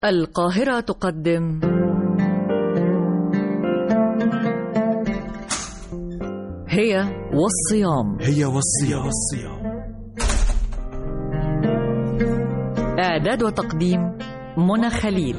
القاهرة تقدم هي والصيام هي والصيام والصيام إعداد وتقديم منى خليل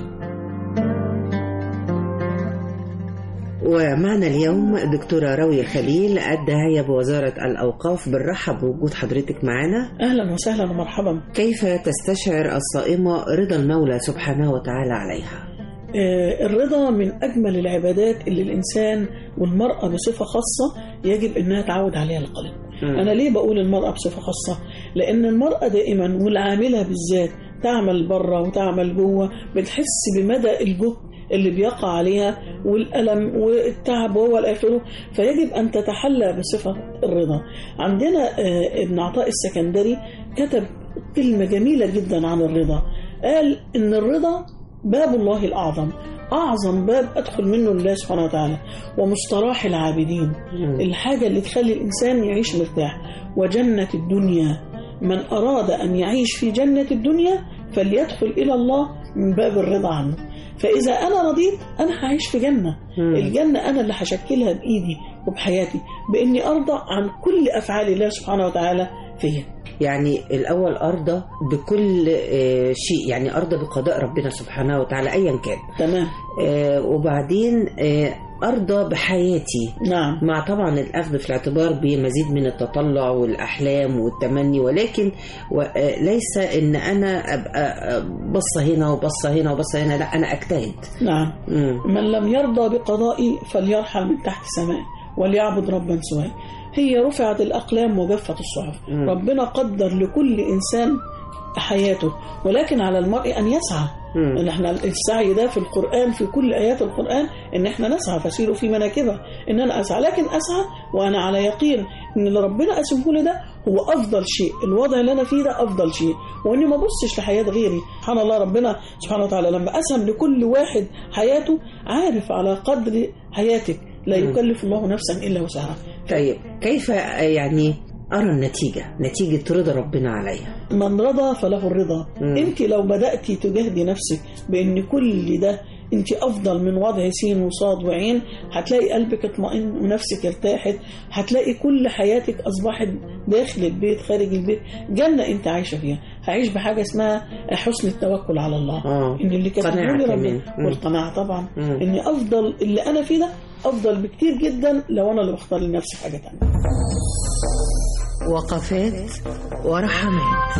ومعنا اليوم دكتورة راوية خليل الداعية بوزارة الأوقاف بنرحب بوجود حضرتك معنا اهلا وسهلا ومرحبا كيف تستشعر الصائمة رضا المولى سبحانه وتعالى عليها آه، الرضا من اجمل العبادات اللي الانسان والمراه بصفه خاصه يجب انها تعود عليها القلب مم. انا ليه بقول المراه بصفه خاصه لان المراه دائما والعامله بالذات تعمل بره وتعمل جوه بتحس بمدى الجهد اللي بيقع عليها والألم والتعب وهو الآخره فيجب أن تتحلى بصفة الرضا عندنا آه، ابن عطاء السكندري كتب كلمة جميلة جدا عن الرضا قال إن الرضا باب الله الأعظم أعظم باب أدخل منه الله سبحانه وتعالى ومستراح العابدين مم. الحاجة اللي تخلي الإنسان يعيش مرتاح وجنة الدنيا من أراد أن يعيش في جنة الدنيا فليدخل إلى الله من باب الرضا عنه فإذا أنا رضيت أنا هعيش في جنة مم. الجنة أنا اللي هشكلها بإيدي وبحياتي بإني أرضى عن كل أفعال الله سبحانه وتعالى فيا يعني الأول أرضى بكل آه، شيء يعني أرضى بقضاء ربنا سبحانه وتعالى أيا كان تمام آه، وبعدين آه، أرضى بحياتي نعم مع طبعا الأخذ في الاعتبار بمزيد من التطلع والأحلام والتمني ولكن و- آه، ليس إن أنا أبقى آه، بصة هنا وبصة هنا وبصة هنا لا أنا أجتهد نعم مم. من لم يرضى بقضائي فليرحل من تحت السماء وليعبد ربا سواه هي رفعت الأقلام وجفت الصحف مم. ربنا قدر لكل إنسان حياته ولكن على المرء أن يسعى مم. ان احنا السعي ده في القرآن في كل آيات القرآن ان احنا نسعى فسيروا في مناكبها ان انا اسعى لكن اسعى وانا على يقين ان اللي ربنا قسمه لي ده هو افضل شيء الوضع اللي انا فيه ده افضل شيء واني ما ابصش لحياة غيري سبحان الله ربنا سبحانه وتعالى لما قسم لكل واحد حياته عارف على قدر حياتك لا مم. يكلف الله نفسا الا وسعها طيب كيف آه، يعني أرى النتيجة نتيجة رضا ربنا عليها من رضى فله الرضا مم. انت لو بدأتي تجاهدي نفسك بان كل ده انت افضل من وضع سين وصاد وعين هتلاقي قلبك اطمئن ونفسك ارتاحت هتلاقي كل حياتك اصبحت داخل البيت خارج البيت جنة انت عايشة فيها هعيش بحاجة اسمها حسن التوكل على الله آه. ان اللي كتبه قناعة لي كمان. ربنا مم. والقناعة طبعا مم. ان افضل اللي انا فيه ده افضل بكتير جدا لو انا اللي بختار لنفسي حاجة تانية وقفات ورحمات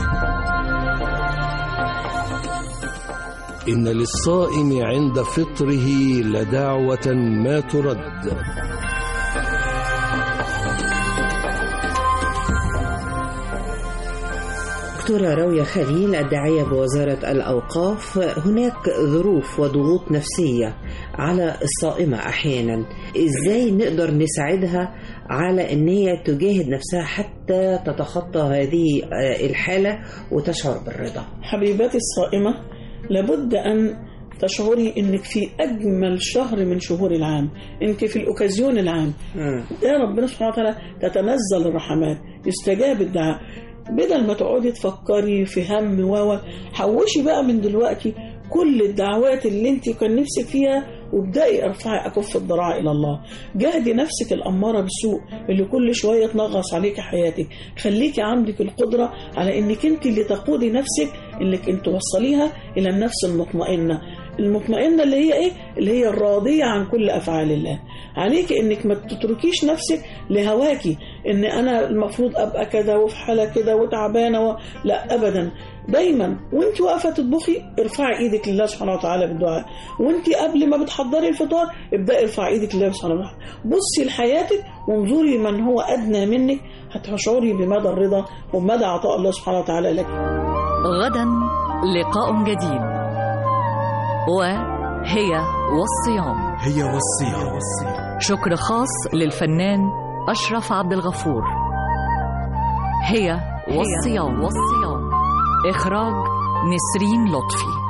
إن للصائم عند فطره لدعوة ما ترد دكتورة راوية خليل الداعية بوزارة الأوقاف هناك ظروف وضغوط نفسية على الصائمة أحيانا إزاي نقدر نساعدها على أن هي تجاهد نفسها حتى تتخطى هذه آه، الحالة وتشعر بالرضا حبيباتي الصائمة لابد أن تشعري إنك في أجمل شهر من شهور العام أنت في الأوكازيون العام مم. يا ربنا سبحانه وتعالى تتنزل الرحمات يستجاب الدعاء بدل ما تقعدي تفكري في هم و حوشي بقى من دلوقتي كل الدعوات اللي انت كان نفسك فيها وابدأي ارفعي أكف الضراعة إلى الله جاهدي نفسك الأمارة بالسوء اللي كل شوية تنغص عليك حياتك خليكي عندك القدرة على انك انت اللي تقودي نفسك انك انت توصليها إلى النفس المطمئنة المطمئنة اللي هي ايه اللي هي الراضية عن كل أفعال الله عليك انك ما تتركيش نفسك لهواكي ان انا المفروض ابقى كذا وفي حالة كده وتعبانة و... لا ابدا دايما وانت واقفة تطبخي ارفعي ايدك لله سبحانه وتعالى بالدعاء وانت قبل ما بتحضري الفطار ابدأي ارفعي ايدك لله سبحانه وتعالى بصي لحياتك وانظري من هو ادنى منك هتشعري بمدى الرضا ومدى عطاء الله سبحانه وتعالى لك غدا لقاء جديد وهي والصيام هي والصيام والصيام شكر خاص للفنان أشرف عبد الغفور هي والصيام والصيام إخراج نسرين لطفي